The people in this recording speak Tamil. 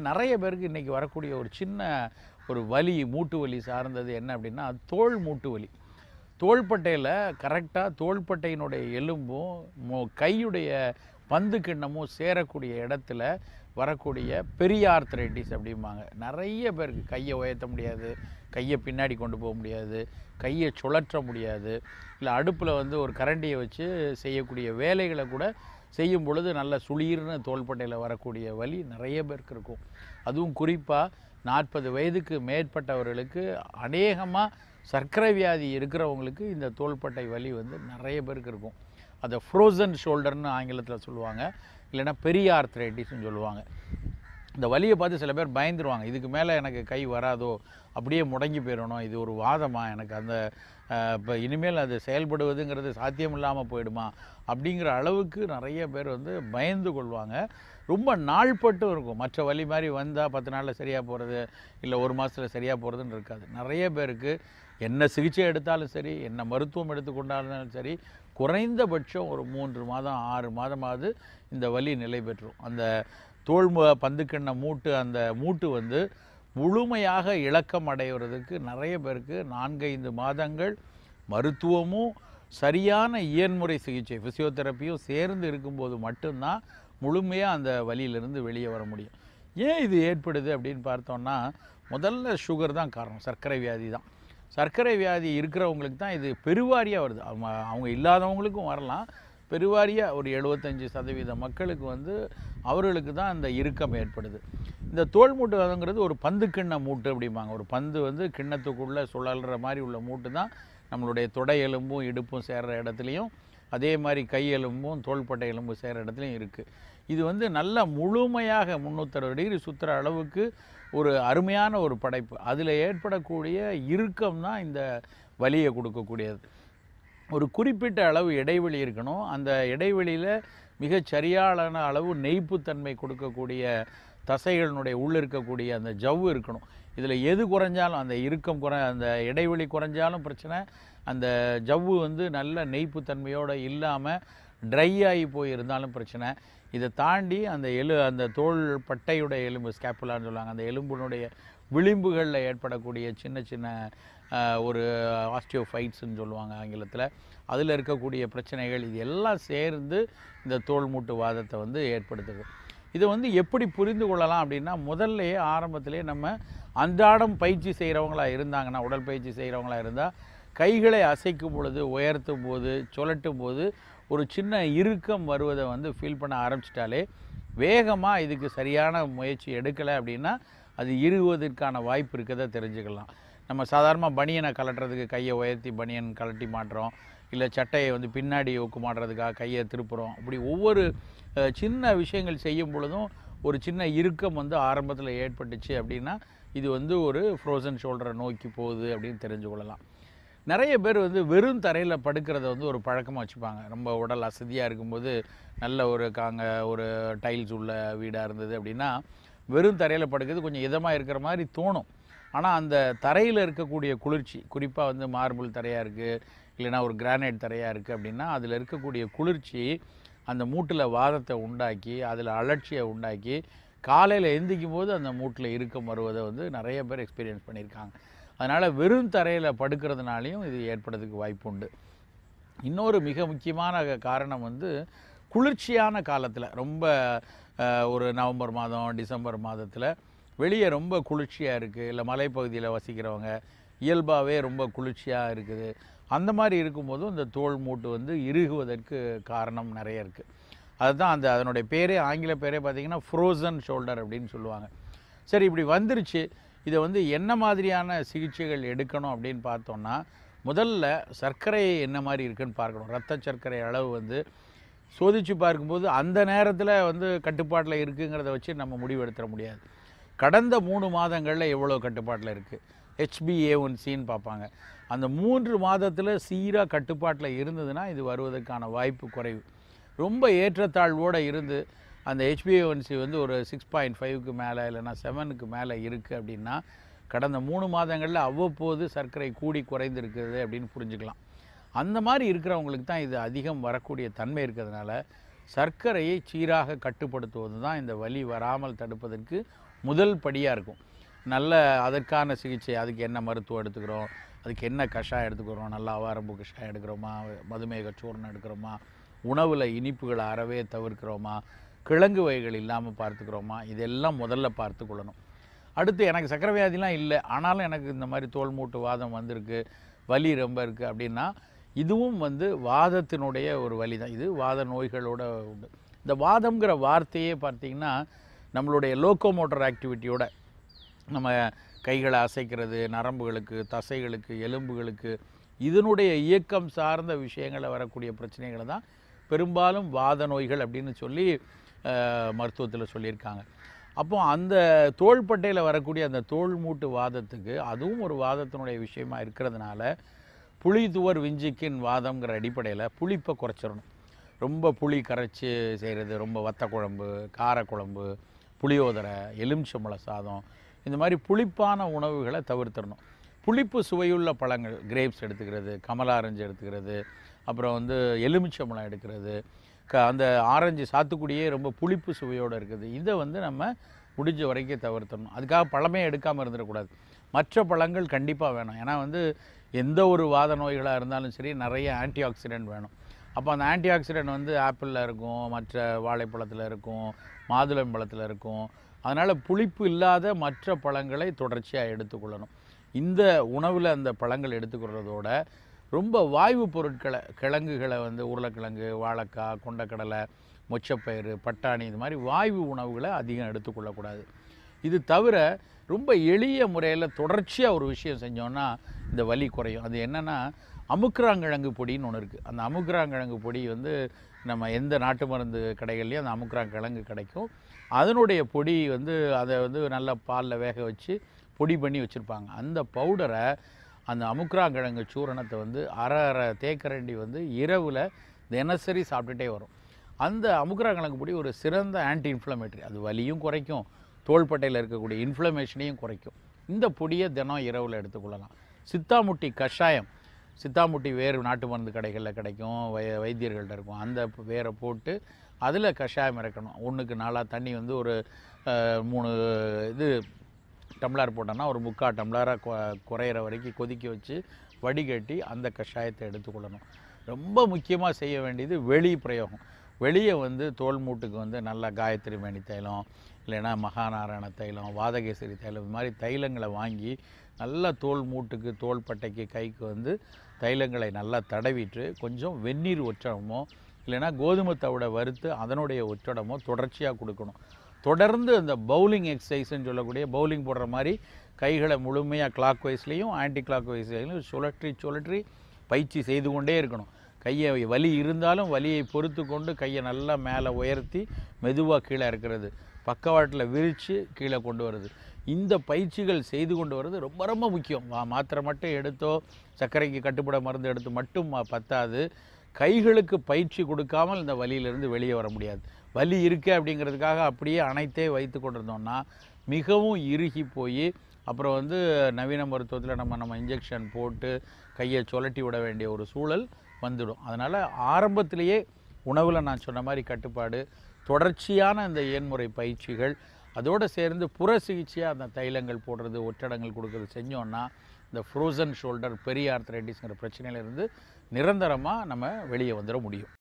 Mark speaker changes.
Speaker 1: நிறைய பேருக்கு இன்றைக்கி வரக்கூடிய ஒரு சின்ன ஒரு வலி மூட்டு வலி சார்ந்தது என்ன அப்படின்னா தோள் மூட்டு வலி தோள்பட்டையில் கரெக்டாக தோள்பட்டையினுடைய எலும்பும் மோ- கையுடைய பந்து கிண்ணமும் சேரக்கூடிய இடத்துல வரக்கூடிய பெரிய ஆர்த்ரைட்டிஸ் அப்படிம்பாங்க நிறைய பேருக்கு கையை உயர்த்த முடியாது கையை பின்னாடி கொண்டு போக முடியாது கையை சுழற்ற முடியாது இல்லை அடுப்பில் வந்து ஒரு கரண்டியை வச்சு செய்யக்கூடிய வேலைகளை கூட செய்யும் பொழுது நல்ல சுளீர்னு தோள்பட்டையில் வரக்கூடிய வலி நிறைய பேருக்கு இருக்கும் அதுவும் குறிப்பாக நாற்பது வயதுக்கு மேற்பட்டவர்களுக்கு அநேகமாக சர்க்கரை வியாதி இருக்கிறவங்களுக்கு இந்த தோள்பட்டை வலி வந்து நிறைய பேருக்கு இருக்கும் அதை ஃப்ரோசன் ஷோல்டர்னு ஆங்கிலத்தில் சொல்லுவாங்க இல்லைன்னா பெரிய ஆர்த்ரைட்டிஸ்னு சொல்லுவாங்க இந்த வலியை பார்த்து சில பேர் பயந்துருவாங்க இதுக்கு மேலே எனக்கு கை வராதோ அப்படியே முடங்கி போயிடணும் இது ஒரு வாதமா எனக்கு அந்த இப்போ இனிமேல் அது செயல்படுவதுங்கிறது சாத்தியம் இல்லாமல் போயிடுமா அப்படிங்கிற அளவுக்கு நிறைய பேர் வந்து பயந்து கொள்வாங்க ரொம்ப நாள்பட்டும் இருக்கும் மற்ற வலி மாதிரி வந்தால் பத்து நாளில் சரியாக போகிறது இல்லை ஒரு மாதத்தில் சரியாக போகிறதுன்னு இருக்காது நிறைய பேருக்கு என்ன சிகிச்சை எடுத்தாலும் சரி என்ன மருத்துவம் எடுத்துக்கொண்டாலும் சரி குறைந்தபட்சம் ஒரு மூன்று மாதம் ஆறு மாதமாவது இந்த வலி நிலை பெற்றும் அந்த தோல் மு- பந்துக்கிண்ண மூட்டு அந்த மூட்டு வந்து முழுமையாக இழக்கம் அடைகிறதுக்கு நிறைய பேருக்கு நான்கைந்து மாதங்கள் மருத்துவமும் சரியான இயன்முறை சிகிச்சை ஃபிசியோதெரப்பியும் சேர்ந்து இருக்கும்போது மட்டும்தான் முழுமையாக அந்த வலியிலிருந்து வெளியே வர முடியும் ஏன் இது ஏற்படுது அப்படின்னு பார்த்தோம்னா முதல்ல சுகர் தான் காரணம் சர்க்கரை வியாதி தான் சர்க்கரை வியாதி இருக்கிறவங்களுக்கு தான் இது பெருவாரியாக வருது அவங்க அவங்க இல்லாதவங்களுக்கும் வரலாம் பெருவாரியாக ஒரு எழுபத்தஞ்சி சதவீத மக்களுக்கு வந்து அவர்களுக்கு தான் அந்த இறுக்கம் ஏற்படுது இந்த தோல் மூட்டு வதங்கிறது ஒரு பந்து கிண்ண மூட்டு அப்படிம்பாங்க ஒரு பந்து வந்து கிண்ணத்துக்குள்ளே சுழல்ற மாதிரி உள்ள மூட்டு தான் நம்மளுடைய தொடை எலும்பும் இடுப்பும் சேர்கிற இடத்துலையும் அதே மாதிரி கை எலும்பும் தோள்பட்டை எலும்பு சேர்கிற இடத்துலையும் இருக்குது இது வந்து நல்ல முழுமையாக முந்நூற்றறுபது டிகிரி சுற்றுற அளவுக்கு ஒரு அருமையான ஒரு படைப்பு அதில் ஏற்படக்கூடிய இறுக்கம் தான் இந்த வலியை கொடுக்கக்கூடியது ஒரு குறிப்பிட்ட அளவு இடைவெளி இருக்கணும் அந்த இடைவெளியில் மிகச் சரியான அளவு நெய்ப்புத்தன்மை கொடுக்கக்கூடிய தசைகளினுடைய உள்ள இருக்கக்கூடிய அந்த ஜவ்வு இருக்கணும் இதில் எது குறைஞ்சாலும் அந்த இறுக்கம் குறை அந்த இடைவெளி குறைஞ்சாலும் பிரச்சனை அந்த ஜவ்வு வந்து நல்ல நெய்ப்புத்தன்மையோடு இல்லாமல் ட்ரை ஆகி போயிருந்தாலும் பிரச்சனை இதை தாண்டி அந்த எலு அந்த தோல் பட்டையுடைய எலும்பு ஸ்கேப்புலான்னு சொல்லுவாங்க அந்த எலும்பினுடைய விளிம்புகளில் ஏற்படக்கூடிய சின்ன சின்ன ஆஹ், ஒரு ஆஸ்டியோஃபைட்ஸ்னு சொல்லுவாங்க ஆங்கிலத்தில் அதில் இருக்கக்கூடிய பிரச்சனைகள் இது எல்லாம் சேர்ந்து இந்த தோல் மூட்டு வாதத்தை வந்து ஏற்படுத்துது இதை வந்து எப்படி புரிந்து கொள்ளலாம் அப்படின்னா முதல்லயே ஆரம்பத்திலே நம்ம அன்றாடம் பயிற்சி செய்கிறவங்களா இருந்தாங்கன்னா உடல் பயிற்சி செய்கிறவங்களா இருந்தால் கைகளை அசைக்கும் பொழுது உயர்த்தும் போது சுழட்டும் போது ஒரு சின்ன இறுக்கம் வருவதை வந்து ஃபீல் பண்ண ஆரம்பிச்சிட்டாலே வேகமாக இதுக்கு சரியான முயற்சி எடுக்கலை அப்படின்னா அது இறுகுவதற்கான வாய்ப்பு இருக்கதை தெரிஞ்சுக்கலாம் நம்ம சாதாரணமாக பனியனை கலட்டுறதுக்கு கையை உயர்த்தி பனியன் கலட்டி மாட்டுறோம் இல்லை சட்டையை வந்து பின்னாடி ஒக்கு மாட்டுறதுக்காக கையை திருப்புறோம் அப்படி ஒவ்வொரு அஹ், சின்ன விஷயங்கள் செய்யும் பொழுதும் ஒரு சின்ன இறுக்கம் வந்து ஆரம்பத்தில் ஏற்பட்டுச்சு அப்படின்னா இது வந்து ஒரு ஃப்ரோசன் ஷோல்டரை நோக்கி போகுது அப்படின்னு தெரிஞ்சு கொள்ளலாம் நிறைய பேர் வந்து வெறும் தரையில் படுக்கிறத வந்து ஒரு பழக்கமாக வச்சுப்பாங்க ரொம்ப உடல் அசதியாக இருக்கும்போது நல்ல ஒரு காங்க ஒரு டைல்ஸ் உள்ள வீடாக இருந்தது அப்படின்னா வெறும் தரையில் படுக்கிறது கொஞ்சம் இதமாக இருக்கிற மாதிரி தோணும் ஆனால் அந்த தரையில் இருக்கக்கூடிய குளிர்ச்சி குறிப்பாக வந்து மார்பிள் தரையாக இருக்குது இல்லைன்னா ஒரு கிரானைட் தரையாக இருக்குது அப்படின்னா அதில் இருக்கக்கூடிய குளிர்ச்சி அந்த மூட்டில் வாதத்தை உண்டாக்கி அதில் அலட்சியை உண்டாக்கி காலையில் எந்திக்கும் போது அந்த மூட்டில் இறுக்கம் வருவதை வந்து நிறைய பேர் எக்ஸ்பீரியன்ஸ் பண்ணியிருக்காங்க அதனால் வெறும் தரையில் படுக்கிறதுனாலையும் இது ஏற்படுறதுக்கு வாய்ப்பு உண்டு இன்னொரு மிக முக்கியமான காரணம் வந்து குளிர்ச்சியான காலத்தில் ரொம்ப அஹ், ஒரு நவம்பர் மாதம் டிசம்பர் மாதத்தில் வெளியே ரொம்ப குளிர்ச்சியாக இருக்குது இல்லை மலைப்பகுதியில் வசிக்கிறவங்க இயல்பாகவே ரொம்ப குளிர்ச்சியாக இருக்குது அந்த மாதிரி இருக்கும்போதும் இந்த தோல் மூட்டு வந்து இறுகுவதற்கு காரணம் நிறைய இருக்குது அதுதான் அந்த அதனுடைய பேரே ஆங்கில பேரே பார்த்தீங்கன்னா ஃப்ரோசன் ஷோல்டர் அப்படின்னு சொல்லுவாங்க சரி இப்படி வந்துருச்சு இதை வந்து என்ன மாதிரியான சிகிச்சைகள் எடுக்கணும் அப்படின்னு பார்த்தோம்னா முதல்ல சர்க்கரை என்ன மாதிரி இருக்குன்னு பார்க்கணும் ரத்த சர்க்கரை அளவு வந்து சோதித்து பார்க்கும்போது அந்த நேரத்தில் வந்து கட்டுப்பாட்டில் இருக்குங்கிறத வச்சு நம்ம முடிவெடுத்துட முடியாது கடந்த மூணு மாதங்களில் எவ்வளோ கட்டுப்பாட்டில் இருக்குது ஹெச்பிஏ ஒன் சின்னு பார்ப்பாங்க அந்த மூன்று மாதத்தில் சீராக கட்டுப்பாட்டில் இருந்ததுன்னா இது வருவதற்கான வாய்ப்பு குறைவு ரொம்ப ஏற்றத்தாழ்வோடு இருந்து அந்த ஹெச்பிஏஒன்சி வந்து ஒரு சிக்ஸ் பாயிண்ட் ஃபைவ்க்கு மேலே இல்லைன்னா செவனுக்கு மேலே இருக்குது அப்படின்னா கடந்த மூணு மாதங்களில் அவ்வப்போது சர்க்கரை கூடி குறைந்திருக்குது அப்படின்னு புரிஞ்சுக்கலாம் அந்த மாதிரி இருக்கிறவங்களுக்கு தான் இது அதிகம் வரக்கூடிய தன்மை இருக்கிறதுனால சர்க்கரையை சீராக கட்டுப்படுத்துவது தான் இந்த வலி வராமல் தடுப்பதற்கு முதல் படியாக இருக்கும் நல்ல அதற்கான சிகிச்சை அதுக்கு என்ன மருத்துவம் எடுத்துக்கிறோம் அதுக்கு என்ன கஷாயம் எடுத்துக்கிறோம் நல்லா ஆவாரம்பூ கஷாயம் எடுக்கிறோமா மதுமேக சூர்ணம் எடுக்கிறோமா உணவில் இனிப்புகளை அறவே தவிர்க்கிறோமா கிழங்கு வகைகள் இல்லாமல் பார்த்துக்கிறோமா இதெல்லாம் முதல்ல பார்த்து கொள்ளணும் அடுத்து எனக்கு சக்கரை வியாதிலாம் இல்லை ஆனாலும் எனக்கு இந்த மாதிரி தோல் மூட்டு வாதம் வந்திருக்கு வலி ரொம்ப இருக்குது அப்படின்னா இதுவும் வந்து வாதத்தினுடைய ஒரு வலி தான் இது வாத நோய்களோட உண்டு இந்த வாதம்ங்கிற வார்த்தையே பார்த்தீங்கன்னா நம்மளுடைய லோக்கோமோட்டர் ஆக்டிவிட்டியோட நம்ம கைகளை அசைக்கிறது நரம்புகளுக்கு தசைகளுக்கு எலும்புகளுக்கு இதனுடைய இயக்கம் சார்ந்த விஷயங்களை வரக்கூடிய பிரச்சனைகளை தான் பெரும்பாலும் வாத நோய்கள் அப்படின்னு சொல்லி மருத்துவத்தில் சொல்லியிருக்காங்க அப்போ அந்த தோள்பட்டையில் வரக்கூடிய அந்த தோல் மூட்டு வாதத்துக்கு அதுவும் ஒரு வாதத்தினுடைய விஷயமா இருக்கிறதுனால புளி துவர் விஞ்சிக்கின் வாதம்ங்கிற அடிப்படையில் புளிப்பை குறைச்சிடணும் ரொம்ப புளி கரைச்சி செய்கிறது ரொம்ப வத்த குழம்பு காரக்குழம்பு புளியோதரை எலுமிச்சம்பழ சாதம் இந்த மாதிரி புளிப்பான உணவுகளை தவிர்த்திடணும் புளிப்பு சுவையுள்ள பழங்கள் கிரேப்ஸ் எடுத்துக்கிறது கமலா ஆரஞ்சு எடுத்துக்கிறது அப்புறம் வந்து எலுமிச்சம்பழம் எடுக்கிறது க அந்த ஆரஞ்சு சாத்துக்குடியே ரொம்ப புளிப்பு சுவையோடு இருக்குது இதை வந்து நம்ம முடிஞ்ச வரைக்கும் தவிர்த்தணும் அதுக்காக பழமே எடுக்காமல் இருந்துடக்கூடாது மற்ற பழங்கள் கண்டிப்பாக வேணும் ஏன்னா வந்து எந்த ஒரு வாத நோய்களாக இருந்தாலும் சரி நிறைய ஆன்டி ஆக்சிடென்ட் வேணும் அப்போ அந்த ஆன்டி ஆக்சிடென்ட் வந்து ஆப்பிளில் இருக்கும் மற்ற வாழைப்பழத்தில் இருக்கும் மாதுளம்பழத்தில் இருக்கும் அதனால் புளிப்பு இல்லாத மற்ற பழங்களை தொடர்ச்சியாக எடுத்துக்கொள்ளணும் இந்த உணவில் அந்த பழங்கள் எடுத்துக்கொள்கிறதோட ரொம்ப வாய்வு பொருட்களை கிழங்குகளை வந்து உருளைக்கிழங்கு வாழைக்காய் கொண்டக்கடலை மொச்சப்பயிறு பட்டாணி இது மாதிரி வாய்வு உணவுகளை அதிகம் எடுத்துக்கொள்ளக்கூடாது இது தவிர ரொம்ப எளிய முறையில் தொடர்ச்சியாக ஒரு விஷயம் செஞ்சோன்னா இந்த வலி குறையும் அது என்னென்னா அமுக்குறாங்கிழங்கு பொடின்னு ஒன்று இருக்குது அந்த அமுக்குறாங்கிழங்கு பொடி வந்து நம்ம எந்த நாட்டு மருந்து கடைகள்லையும் அந்த அமுக்குறாங்கிழங்கு கிடைக்கும் அதனுடைய பொடி வந்து அதை வந்து நல்லா பாலில் வேக வச்சு பொடி பண்ணி வச்சுருப்பாங்க அந்த பவுடரை அந்த அமுக்குறாங்கிழங்கு சூரணத்தை வந்து அரை அரை தேக்கரண்டி வந்து இரவில் தினசரி சாப்பிட்டுட்டே வரும் அந்த அமுக்குறாங்கிழங்கு பொடி ஒரு சிறந்த ஆன்டி இன்ஃப்ளமேட்டரி அது வலியும் குறைக்கும் தோள்பட்டையில் இருக்கக்கூடிய இன்ஃப்ளமேஷனையும் குறைக்கும் இந்த பொடியை தினம் இரவில் எடுத்துக்கொள்ளலாம் சித்தாமுட்டி கஷாயம் சித்தாமுட்டி வேறு நாட்டு மருந்து கடைகளில் கிடைக்கும் வை வைத்தியர்கள்ட்ட இருக்கும் அந்த வேரை போட்டு அதில் கஷாயம் இறக்கணும் ஒன்றுக்கு நாளாக தண்ணி வந்து ஒரு அஹ், மூணு இது டம்ளர் போட்டோன்னா ஒரு முக்கால் டம்ளராக கொ குறையிற வரைக்கும் கொதிக்க வச்சு வடிகட்டி அந்த கஷாயத்தை எடுத்துக்கொள்ளணும் ரொம்ப முக்கியமாக செய்ய வேண்டியது வெளி பிரயோகம் வெளியே வந்து தோல் மூட்டுக்கு வந்து நல்லா காயத்ரி மணி தைலம் இல்லைன்னா மகாநாராயண தைலம் வாதகேசரி தைலம் இது மாதிரி தைலங்களை வாங்கி நல்லா தோல் மூட்டுக்கு தோல் பட்டைக்கு கைக்கு வந்து தைலங்களை நல்லா தடவிட்டு கொஞ்சம் வெந்நீர் ஒற்றடமோ இல்லைன்னா கோதுமை தவிட வறுத்து அதனுடைய ஒற்றடமோ தொடர்ச்சியாக கொடுக்கணும் தொடர்ந்து அந்த பவுலிங் எக்ஸசைஸ்ன்னு சொல்லக்கூடிய பவுலிங் போடுற மாதிரி கைகளை முழுமையாக கிளாக் வைஸ்லேயும் ஆன்டி கிளாக் வைஸ்லையும் சுழற்றி சுழற்றி பயிற்சி செய்து கொண்டே இருக்கணும் கையை வலி இருந்தாலும் வலியை பொறுத்து கொண்டு கையை நல்லா மேலே உயர்த்தி மெதுவாக கீழே இருக்கிறது பக்கவாட்டில் விரித்து கீழே கொண்டு வருது இந்த பயிற்சிகள் செய்து கொண்டு வர்றது ரொம்ப ரொம்ப முக்கியம் மா- மாத்திரை மட்டும் எடுத்தோ சர்க்கரைக்கு கட்டுப்பட மருந்து எடுத்து மட்டும் ம- பத்தாது கைகளுக்கு பயிற்சி கொடுக்காமல் இந்த வலியிலிருந்து வெளியே வர முடியாது வலி இருக்கு அப்படிங்கிறதுக்காக அப்படியே அனைத்தே வைத்து கொண்டிருந்தோம்னா மிகவும் இறுகி போய் அப்புறம் வந்து நவீன மருத்துவத்தில் நம்ம நம்ம இன்ஜெக்ஷன் போட்டு கையை சுழட்டி விட வேண்டிய ஒரு சூழல் வந்துடும் அதனால் ஆரம்பத்திலேயே உணவில் நான் சொன்ன மாதிரி கட்டுப்பாடு தொடர்ச்சியான இந்த இயன்முறை பயிற்சிகள் அதோடு சேர்ந்து புற சிகிச்சையாக அந்த தைலங்கள் போடுறது ஒற்றடங்கள் கொடுக்கறது செஞ்சோன்னா இந்த ஃப்ரோசன் ஷோல்டர் பெரிய ஆர்த்தரைட்டிஸ்ங்கிற பிரச்சனையிலேருந்து நிரந்தரமாக நம்ம வெளியே வந்துட முடியும்